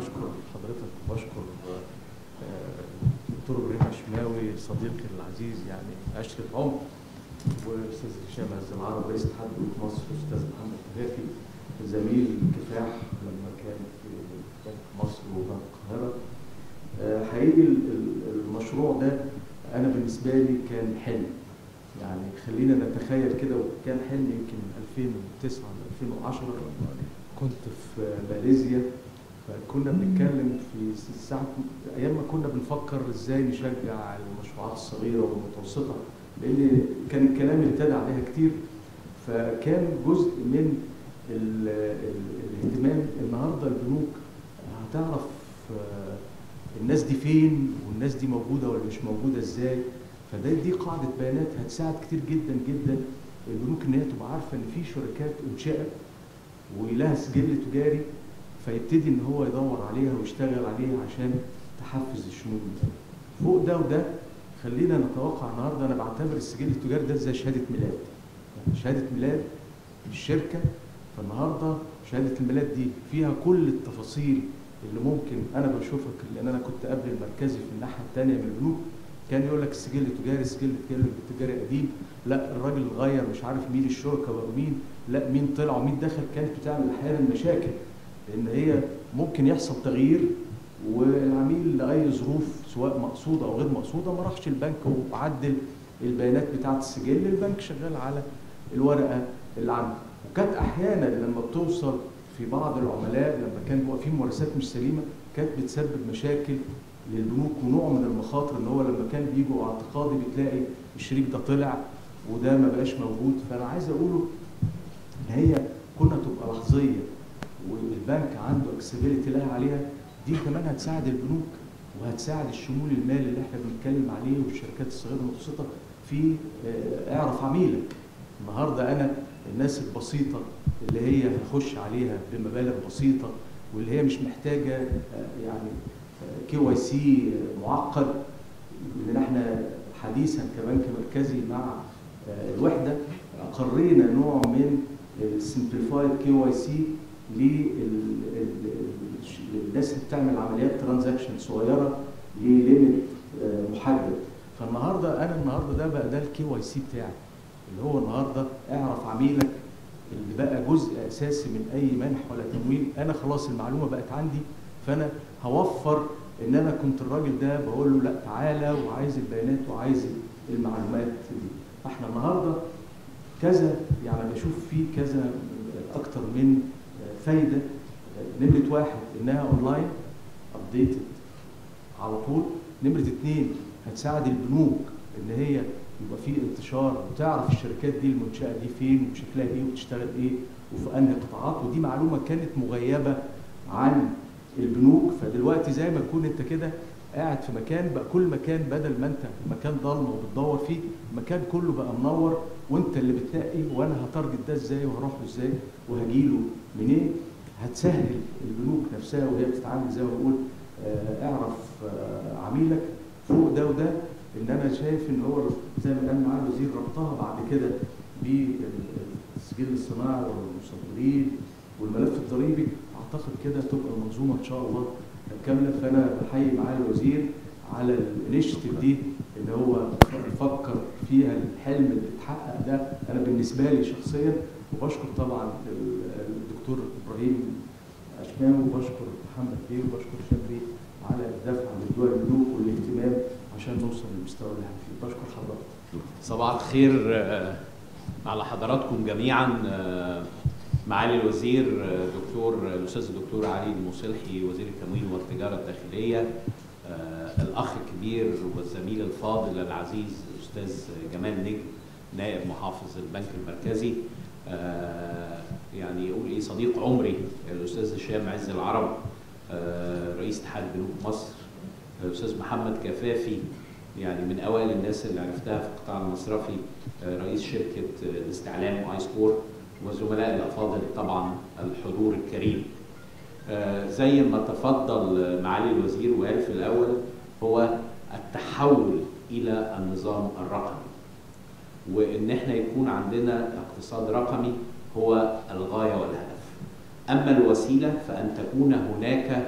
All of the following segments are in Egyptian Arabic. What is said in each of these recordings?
بشكر حضرتك وبشكر دكتور ابراهيم عشماوي صديقي العزيز يعني عشرة عمر واستاذ هشام عز العرب رئيس اتحاد بنوك مصر واستاذ محمد تغافي زميل كفاح لما كان في بنك مصر وبنك القاهره آه، حقيقي ال- ال- المشروع ده انا بالنسبه لي كان حلم يعني خلينا نتخيل كده وكان حلم يمكن من 2009 ل 2010 كنت في ماليزيا فكنا بنتكلم في ساعة أيام ما كنا بنفكر إزاي نشجع المشروعات الصغيرة والمتوسطة لأن كان الكلام ابتدى عليها كتير فكان جزء من ال ال الاهتمام النهارده البنوك هتعرف آه، الناس دي فين والناس دي موجودة ولا مش موجودة إزاي فده دي قاعدة بيانات هتساعد كتير جدا جدا البنوك إن هي تبقى عارفة إن في شركات انشأت ولها سجل تجاري فيبتدي ان هو يدور عليها ويشتغل عليها عشان تحفز الشمول دي. فوق ده وده خلينا نتوقع النهارده انا بعتبر السجل التجاري ده زي شهاده ميلاد يعني شهاده ميلاد الشركه فالنهارده شهاده الميلاد دي فيها كل التفاصيل اللي ممكن انا بشوفها لان انا كنت قبل المركزي في الناحيه الثانيه من البنوك كان يقول لك السجل التجاري السجل التجاري التجاري قديم لا الراجل غير مش عارف مين الشركه بقوا مين لا مين طلع ومين دخل كانت بتعمل احيانا مشاكل لان هي ممكن يحصل تغيير والعميل لاي ظروف سواء مقصوده او غير مقصوده ما راحش البنك وعدل البيانات بتاعه السجل البنك شغال على الورقه اللي عنده وكانت احيانا لما بتوصل في بعض العملاء لما كان بيبقى في ممارسات مش سليمه كانت بتسبب مشاكل للبنوك ونوع من المخاطر ان هو لما كان بيجوا اعتقادي بتلاقي الشريك ده طلع وده ما بقاش موجود فانا عايز اقوله ان هي كنا تبقى لحظيه والبنك عنده اكسبيليتي لها عليها دي كمان هتساعد البنوك وهتساعد الشمول المالي اللي احنا بنتكلم عليه والشركات الصغيره والمتوسطه في آه، اعرف عميلك النهارده انا الناس البسيطه اللي هي هخش عليها بمبالغ بسيطه واللي هي مش محتاجه آه، يعني كي واي سي معقد لان احنا حديثا كمان كمركزي مع آه، الوحده اقرينا نوع من السمبليفايد كي واي سي للناس اللي بتعمل عمليات ترانزاكشن صغيره لليميت آه، محدد فالنهارده انا النهارده ده بقى ده الكي واي سي بتاعي اللي هو النهارده اعرف عميلك اللي بقى جزء اساسي من اي منح ولا تمويل انا خلاص المعلومه بقت عندي فانا هوفر ان انا كنت الراجل ده بقول له لا تعالى وعايز البيانات وعايز المعلومات دي فاحنا النهارده كذا يعني بشوف فيه كذا اكتر من فايده نمره واحد انها اونلاين ابديتد على طول نمره اثنين هتساعد البنوك ان هي يبقى في انتشار وتعرف الشركات دي المنشاه دي فين وشكلها ايه وبتشتغل ايه وفي انهي قطاعات ودي معلومه كانت مغيبه عن البنوك فدلوقتي زي ما تكون انت كده قاعد في مكان بقى كل مكان بدل ما انت مكان ضلمه وبتدور فيه المكان كله بقى منور وانت اللي بتنقي وانا هتارجت ده ازاي وهروح له ازاي وهجيله منين هتسهل البنوك نفسها وهي بتتعامل زي ما بقول آه، اعرف آه، عميلك فوق ده وده ان انا شايف ان هو زي ما قال معالي الوزير ربطها بعد كده بالسجل الصناعي والمصدرين والملف الضريبي اعتقد كده تبقى المنظومه ان شاء الله كامله فانا بحيي معالي الوزير على الانشيتيف دي ان هو فكر فيها الحلم اللي اتحقق ده انا بالنسبه لي شخصيا وبشكر طبعا ال- الدكتور ابراهيم اشكاوي وبشكر محمد بيه وبشكر هشام بيه على الدفع لدول البنوك والاهتمام عشان نوصل للمستوى اللي احنا فيه بشكر حضرتك صباح الخير آه، على حضراتكم جميعا آه، معالي الوزير آه، دكتور الاستاذ الدكتور علي المصلحي وزير التموين والتجاره الداخليه آه، الاخ الكبير والزميل الفاضل العزيز الاستاذ جمال نجم نائب محافظ البنك المركزي آه، يعني يقول ايه صديق عمري الاستاذ هشام عز العرب آه، رئيس اتحاد بنوك مصر الاستاذ محمد كفافي يعني من اوائل الناس اللي عرفتها في القطاع المصرفي آه، رئيس شركه آه، الاستعلام واي سكور وزملاء الافاضل طبعا الحضور الكريم. آه، زي ما تفضل آه، معالي الوزير وقال في الاول هو التحول الى النظام الرقمي. وان احنا يكون عندنا اقتصاد رقمي هو الغايه والهدف. اما الوسيله فان تكون هناك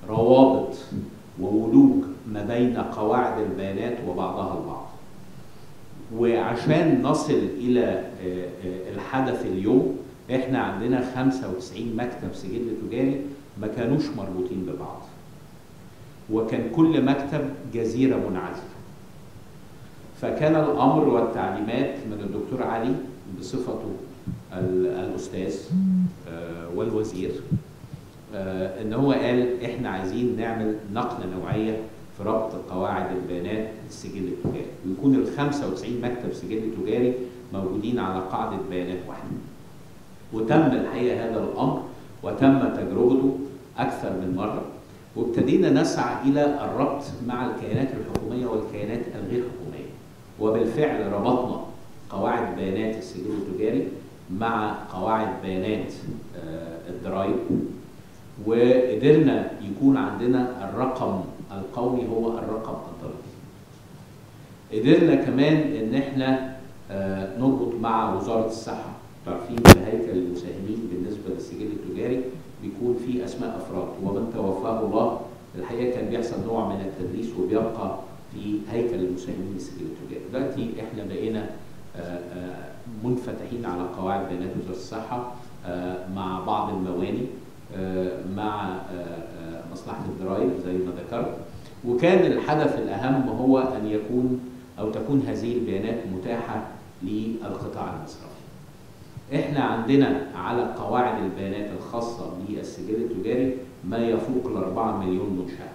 روابط وولوج ما بين قواعد البيانات وبعضها البعض وعشان نصل الى آه، آه، الحدث اليوم احنا عندنا 95 مكتب سجل تجاري ما كانوش مربوطين ببعض وكان كل مكتب جزيره منعزله فكان الامر والتعليمات من الدكتور علي بصفته ال- الاستاذ آه، والوزير آه، ان هو قال احنا عايزين نعمل نقله نوعيه في ربط قواعد البيانات السجل التجاري ويكون ال 95 مكتب سجل تجاري موجودين على قاعده بيانات واحده. وتم الحقيقه هذا الامر وتم تجربته اكثر من مره وابتدينا نسعى الى الربط مع الكيانات الحكوميه والكيانات الغير حكوميه وبالفعل ربطنا قواعد بيانات السجل التجاري مع قواعد بيانات آه، الضرائب وقدرنا يكون عندنا الرقم القومي هو الرقم الضريبي قدرنا كمان ان احنا آه، نربط مع وزاره الصحه تعرفين في هيكل المساهمين بالنسبه للسجل التجاري بيكون في اسماء افراد ومن توفاه الله الحقيقه كان بيحصل نوع من التدريس وبيبقى في هيكل المساهمين للسجل التجاري دلوقتي احنا بقينا آه، آه، منفتحين على قواعد بيانات وزاره الصحه آه، مع بعض المواني آه، مع آه، آه، مصلحه الضرائب زي ما ذكرت وكان الحدث الاهم هو ان يكون او تكون هذه البيانات متاحه للقطاع المصرفي. احنا عندنا على قواعد البيانات الخاصه بالسجل التجاري ما يفوق ال 4 مليون منشاه.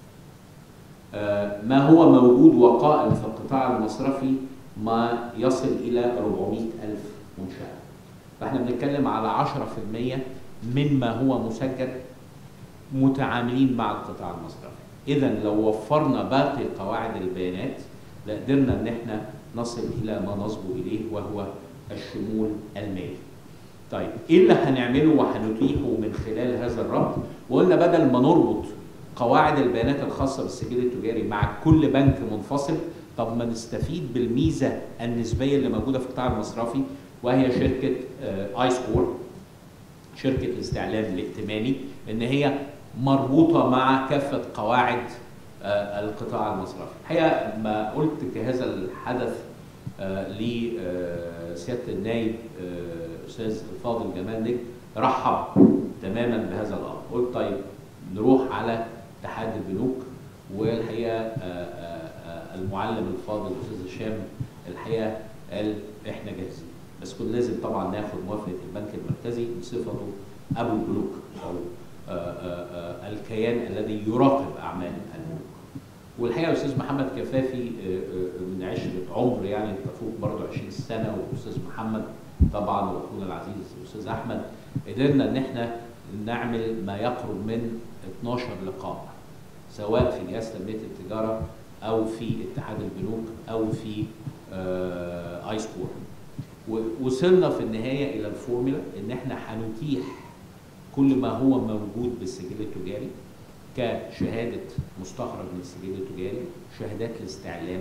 آه، ما هو موجود وقائم في القطاع المصرفي ما يصل الى 400 الف منشاه. فاحنا بنتكلم على 10% مما هو مسجل متعاملين مع القطاع المصرفي. اذا لو وفرنا باقي قواعد البيانات لقدرنا ان احنا نصل الى ما نصبو اليه وهو الشمول المالي. طيب ايه اللي هنعمله وهنتيحه من خلال هذا الربط؟ وقلنا بدل ما نربط قواعد البيانات الخاصه بالسجل التجاري مع كل بنك منفصل طب ما نستفيد بالميزه النسبيه اللي موجوده في القطاع المصرفي وهي شركه اي سكور شركه الاستعلام الائتماني ان هي مربوطه مع كافه قواعد آه، القطاع المصرفي. الحقيقه ما قلت كهذا الحدث آه، لسياده النائب آه، استاذ الفاضل جمال نجم رحب تماما بهذا الامر. قلت طيب نروح على اتحاد البنوك والحقيقه آه، آه، آه، المعلم الفاضل الاستاذ هشام الحقيقه قال احنا جاهزين. بس كنا لازم طبعا ناخد موافقه البنك المركزي بصفته ابو البنوك او آه، آه، آه، الكيان الذي يراقب اعمال البنوك. والحقيقه الاستاذ محمد كفافي آه، آه، من عشره عمر يعني تفوق برضه 20 سنه والاستاذ محمد طبعا واخونا العزيز الاستاذ احمد قدرنا ان احنا نعمل ما يقرب من 12 لقاء سواء في جهاز تنميه التجاره او في اتحاد البنوك او في آه، اي سكور ووصلنا في النهايه الى الفورمولا ان احنا هنتيح كل ما هو موجود بالسجل التجاري كشهاده مستخرج من السجل التجاري شهادات الاستعلام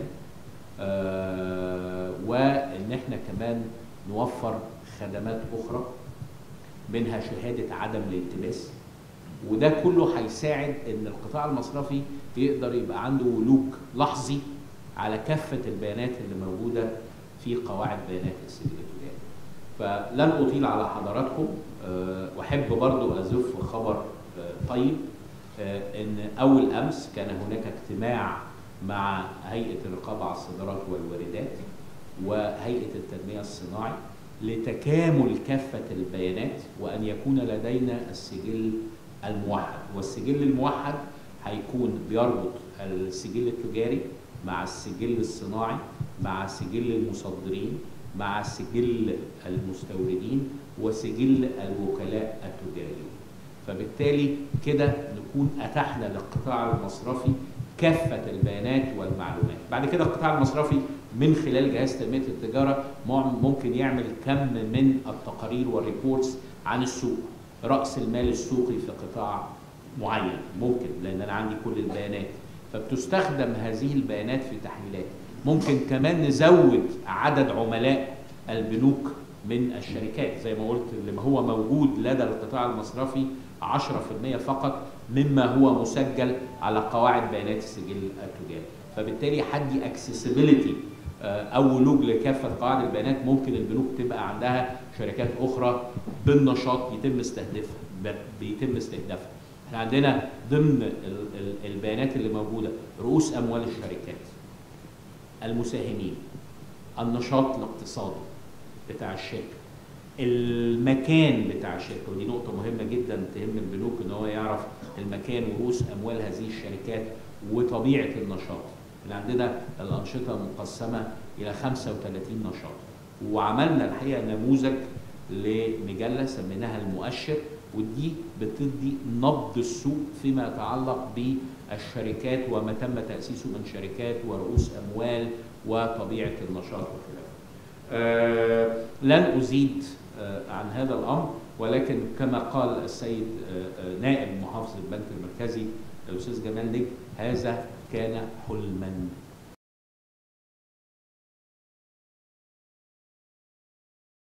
آه وان احنا كمان نوفر خدمات اخرى منها شهاده عدم الالتباس وده كله هيساعد ان القطاع المصرفي يقدر يبقى عنده ولوج لحظي على كافه البيانات اللي موجوده في قواعد بيانات السجل التجاري. فلن اطيل على حضراتكم أه واحب برضو ازف خبر أه طيب أه ان اول امس كان هناك اجتماع مع هيئه الرقابه على الصادرات والواردات وهيئه التنميه الصناعي لتكامل كافه البيانات وان يكون لدينا السجل الموحد والسجل الموحد هيكون بيربط السجل التجاري مع السجل الصناعي مع سجل المصدرين مع سجل المستوردين وسجل الوكلاء التجاريين فبالتالي كده نكون اتحنا للقطاع المصرفي كافة البيانات والمعلومات بعد كده القطاع المصرفي من خلال جهاز تنمية التجارة ممكن يعمل كم من التقارير والريبورتس عن السوق رأس المال السوقي في قطاع معين ممكن لأن أنا عندي كل البيانات فبتستخدم هذه البيانات في تحليلات ممكن كمان نزود عدد عملاء البنوك من الشركات زي ما قلت اللي ما هو موجود لدى القطاع المصرفي 10% فقط مما هو مسجل على قواعد بيانات السجل التجاري فبالتالي حدي اكسسبيليتي او ولوج لكافه قواعد البيانات ممكن البنوك تبقى عندها شركات اخرى بالنشاط يتم استهدافها بيتم استهدافها احنا عندنا ضمن ال- ال- البيانات اللي موجوده رؤوس اموال الشركات المساهمين النشاط الاقتصادي بتاع الشركه المكان بتاع الشركه ودي نقطه مهمه جدا تهم البنوك ان هو يعرف المكان ورؤوس اموال هذه الشركات وطبيعه النشاط اللي عندنا الانشطه مقسمه الى 35 نشاط وعملنا الحقيقه نموذج لمجله سميناها المؤشر ودي بتدي نبض السوق فيما يتعلق بالشركات وما تم تاسيسه من شركات ورؤوس اموال وطبيعه النشاط وخلافه. آه لن ازيد آه عن هذا الامر ولكن كما قال السيد آه آه نائب محافظ البنك المركزي الاستاذ جمال نجم هذا كان حلما